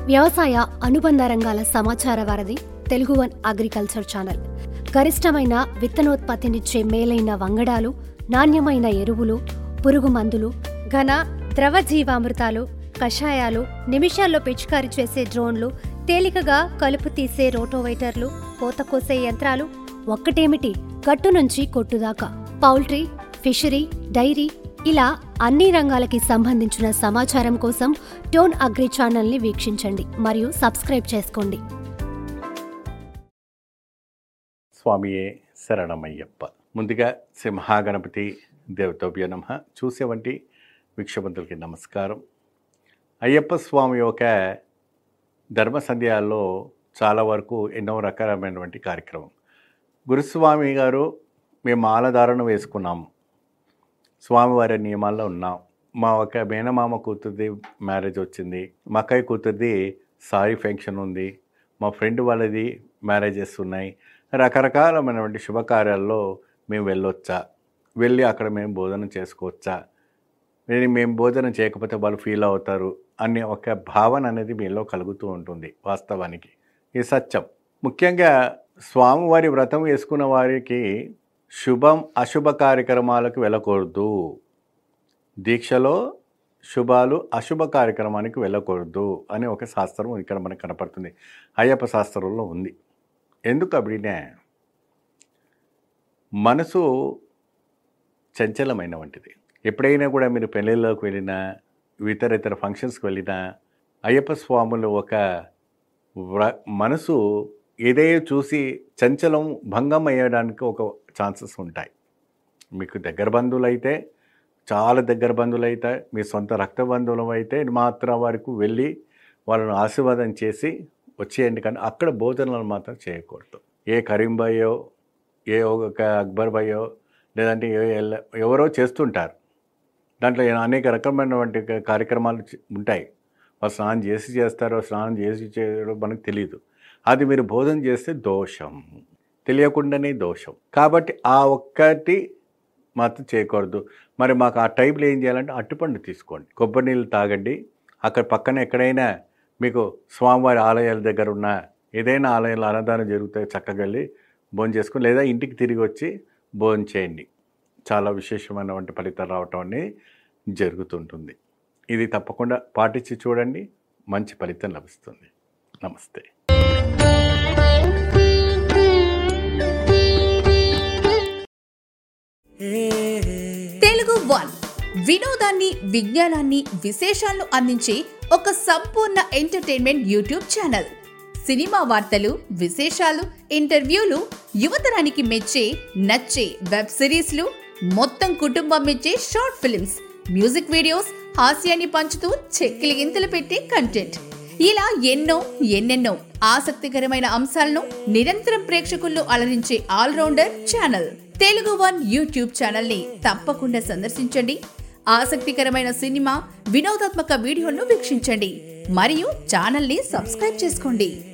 వ్యవసాయ అనుబంధ రంగాల సమాచార వారధి తెలుగు వన్ అగ్రికల్చర్ ఛానల్ గరిష్టమైన విత్తనోత్పత్తినిచ్చే మేలైన వంగడాలు నాణ్యమైన ఎరువులు పురుగు మందులు ఘన ద్రవ జీవామృతాలు కషాయాలు నిమిషాల్లో పిచికారీ చేసే డ్రోన్లు తేలికగా కలుపు తీసే రోటోవైటర్లు కోత కోసే యంత్రాలు ఒక్కటేమిటి గట్టు నుంచి కొట్టుదాకా పౌల్ట్రీ ఫిషరీ డైరీ ఇలా అన్ని రంగాలకి సంబంధించిన సమాచారం కోసం టోన్ అగ్రి ఛానల్ని వీక్షించండి మరియు సబ్స్క్రైబ్ చేసుకోండి స్వామియే శరణమయ్యప్ప ముందుగా సింహాగణపతి దేవతోభ్య నమ చూసే వంటి వీక్షబంతులకి నమస్కారం అయ్యప్ప స్వామి యొక్క ధర్మ సంధ్యాల్లో చాలా వరకు ఎన్నో రకాలమైనటువంటి కార్యక్రమం గురుస్వామి గారు మేము మాలధారణ వేసుకున్నాము స్వామివారి నియమాల్లో ఉన్నాం మా ఒక మేనమామ కూతురిది మ్యారేజ్ వచ్చింది మా అక్కయ్య కూతురిది సారీ ఫంక్షన్ ఉంది మా ఫ్రెండ్ వాళ్ళది మ్యారేజెస్ ఉన్నాయి రకరకాలమైనటువంటి శుభకార్యాల్లో మేము వెళ్ళొచ్చా వెళ్ళి అక్కడ మేము భోజనం చేసుకోవచ్చా మరి మేము భోజనం చేయకపోతే వాళ్ళు ఫీల్ అవుతారు అనే ఒక భావన అనేది మీలో కలుగుతూ ఉంటుంది వాస్తవానికి ఇది సత్యం ముఖ్యంగా స్వామివారి వ్రతం వేసుకున్న వారికి శుభం అశుభ కార్యక్రమాలకు వెళ్ళకూడదు దీక్షలో శుభాలు అశుభ కార్యక్రమానికి వెళ్ళకూడదు అని ఒక శాస్త్రం ఇక్కడ మనకు కనపడుతుంది అయ్యప్ప శాస్త్రంలో ఉంది ఎందుకు అప్పుడే మనసు చంచలమైన వంటిది ఎప్పుడైనా కూడా మీరు పెళ్ళిళ్ళలోకి వెళ్ళినా ఇతర ఇతర ఫంక్షన్స్కి వెళ్ళినా అయ్యప్ప స్వాములు ఒక వ్ర- మనసు ఏదైనా చూసి చంచలం భంగం అయ్యడానికి ఒక ఛాన్సెస్ ఉంటాయి మీకు దగ్గర బంధువులు అయితే చాలా దగ్గర బంధువులు అయితే మీ సొంత రక్త బంధువులు అయితే మాత్రం వరకు వెళ్ళి వాళ్ళను ఆశీర్వాదం చేసి వచ్చేయండి కానీ అక్కడ భోజనాలు మాత్రం చేయకూడదు ఏ కరీం భాయ్యో ఏ ఒక అక్బర్ భాయ్యో లేదంటే ఏ ఎల్ల- ఎవరో చేస్తుంటారు దాంట్లో అనేక రకమైనటువంటి కార్యక్రమాలు చే- ఉంటాయి వాళ్ళు స్నానం చేసి చేస్తారో స్నానం చేసి చేయడం మనకు తెలియదు అది మీరు భోజనం చేస్తే దోషం తెలియకుండానే దోషం కాబట్టి ఆ ఒక్కటి మాత్రం చేయకూడదు మరి మాకు ఆ టైంలో ఏం చేయాలంటే అట్టుపండు తీసుకోండి కొబ్బరి నీళ్ళు తాగండి అక్కడ పక్కన ఎక్కడైనా మీకు స్వామివారి ఆలయాల దగ్గర ఉన్న ఏదైనా ఆలయంలో అన్నదానం జరిగితే చక్కగా వెళ్ళి భోజనం చేసుకుని లేదా ఇంటికి తిరిగి వచ్చి భోజనం చేయండి చాలా విశేషమైనటువంటి ఫలితాలు రావటం అనేది జరుగుతుంటుంది ఇది తప్పకుండా పాటించి చూడండి మంచి ఫలితం లభిస్తుంది నమస్తే తెలుగు వన్ వినోదాన్ని విజ్ఞానాన్ని విశేషాలను అందించే ఒక సంపూర్ణ ఎంటర్టైన్మెంట్ యూట్యూబ్ ఛానల్ సినిమా వార్తలు విశేషాలు ఇంటర్వ్యూలు యువతరానికి మెచ్చే నచ్చే వెబ్ సిరీస్లు మొత్తం కుటుంబం మెచ్చే షార్ట్ ఫిల్మ్స్ మ్యూజిక్ వీడియోస్ హాస్యాన్ని పంచుతూ చెక్కిలి గింతలు పెట్టే కంటెంట్ ఇలా ఎన్నో ఎన్నెన్నో ఆసక్తికరమైన అంశాలను నిరంతరం ప్రేక్షకుల్లో అలరించే all rounder channel Telugu one YouTube channel ని తప్పకుండా సందర్శించండి ఆసక్తికరమైన సినిమా వినోదాత్మక వీడియోలను వీక్షించండి మరియు ఛానల్ ని సబ్స్క్రైబ్ చేసుకోండి